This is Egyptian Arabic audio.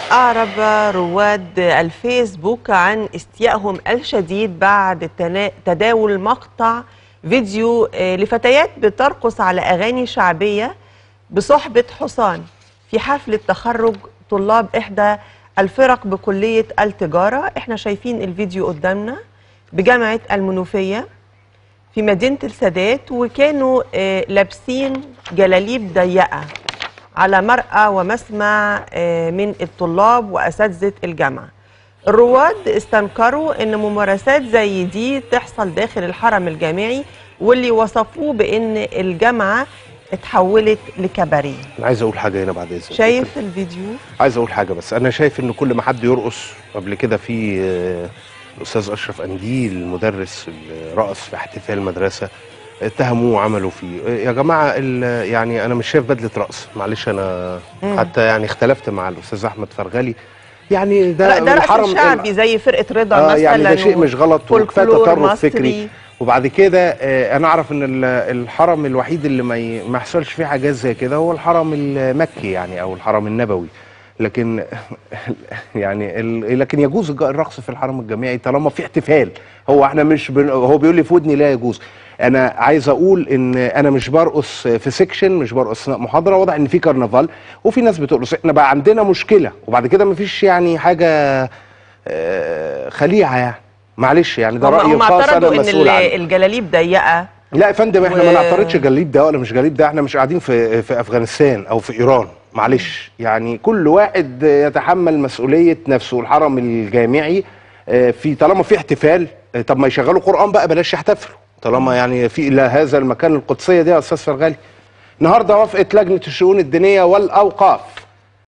أعرب رواد الفيسبوك عن استيائهم الشديد بعد التنا- تداول مقطع فيديو آه، لفتيات بترقص على أغاني شعبية بصحبة حصان في حفلة تخرج طلاب إحدى الفرق بكلية التجارة احنا شايفين الفيديو قدامنا بجامعة المنوفية في مدينة السادات وكانوا آه، لابسين جلاليب ضيقة على مرأى ومسمع آه، من الطلاب وأساتذة الجامعة الرواد استنكروا أن ممارسات زي دي تحصل داخل الحرم الجامعي واللي وصفوه بأن الجامعة اتحولت لكباريه انا عايز اقول حاجه هنا بعد اذنك شايف الفيديو عايز اقول حاجه بس انا شايف ان كل ما حد يرقص قبل كده في آه، الاستاذ اشرف انديل المدرس اللي رقص في احتفال مدرسه اتهموه وعملوا فيه آه، يا جماعه ال- يعني انا مش شايف بدله رقص معلش انا حتى يعني اختلفت مع الاستاذ احمد فرغلي يعني ده لا ده رقص الحرم- شعبي زي فرقة رضا آه مثلا يعني ده شيء مش غلط وكفايه فولكلور تطرف مصري. فكري وبعد كده آه، انا اعرف ان ال- الحرم الوحيد اللي ما ي- ما يحصلش فيه حاجات زي كده هو الحرم المكي يعني او الحرم النبوي لكن يعني ال- لكن يجوز الج- الرقص في الحرم الجامعي طالما في احتفال هو احنا مش بن هو بيقول لي في ودني لا يجوز انا عايز اقول ان انا مش برقص في سيكشن مش برقص اثناء محاضره واضح ان في كرنفال وفي ناس بترقص احنا بقى عندنا مشكله وبعد كده مفيش يعني حاجه آه، خليعه يعني معلش يعني ده هم رايي هم الخاص انا اعترضوا ان مسؤول ال- عنه الجلاليب ضيقه لا يا فندم احنا و- ما نعترضش جليب ده ولا مش جليب ده احنا مش قاعدين في في افغانستان او في ايران معلش يعني كل واحد يتحمل مسؤوليه نفسه الحرم الجامعي آه، في طالما في احتفال آه، طب ما يشغلوا قران بقى بلاش يحتفلوا طالما يعني في الى هذا المكان القدسيه دي يا استاذ فرغالي النهارده وافقت لجنه الشؤون الدينيه والاوقاف